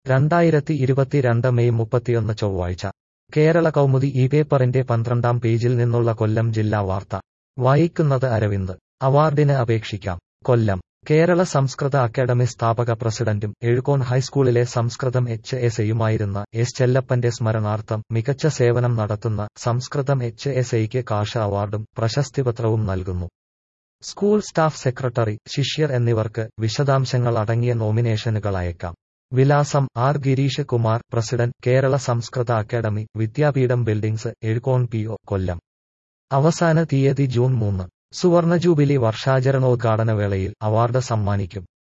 രണ്ടായിരത്തി ഇരുപത്തിരണ്ട് മെയ് മുപ്പത്തിയൊന്ന് ചൊവ്വാഴ്ച കേരള കൗമുദി ഈ പേപ്പറിന്റെ പന്ത്രണ്ടാം പേജിൽ നിന്നുള്ള കൊല്ലം ജില്ലാ വാർത്ത വായിക്കുന്നത് അരവിന്ദ് അവാർഡിന് അപേക്ഷിക്കാം കൊല്ലം കേരള സംസ്കൃത അക്കാദമി സ്ഥാപക പ്രസിഡന്റും എഴുകോൺ ഹൈസ്കൂളിലെ സംസ്കൃതം എച്ച് എസ് എയുമായിരുന്ന എസ് ചെല്ലപ്പന്റെ സ്മരണാർത്ഥം മികച്ച സേവനം നടത്തുന്ന സംസ്കൃതം എച്ച് എസ് ഐക്ക് കാഷ അവാർഡും പ്രശസ്തിപത്രവും നൽകുന്നു സ്കൂൾ സ്റ്റാഫ് സെക്രട്ടറി ശിഷ്യർ എന്നിവർക്ക് വിശദാംശങ്ങൾ അടങ്ങിയ നോമിനേഷനുകൾ അയക്കാം വിലാസം ആർ ഗിരീഷ് കുമാർ പ്രസിഡന്റ് കേരള സംസ്കൃത academy Vidyapeetham buildings Ezhukone P O Kollam അവസാന തീയതി ജൂൺ മൂന്ന് സുവർണ ജൂബിലി വർഷാചരണോദ്ഘാടന വേളയിൽ അവാർഡ് സമ്മാനിക്കും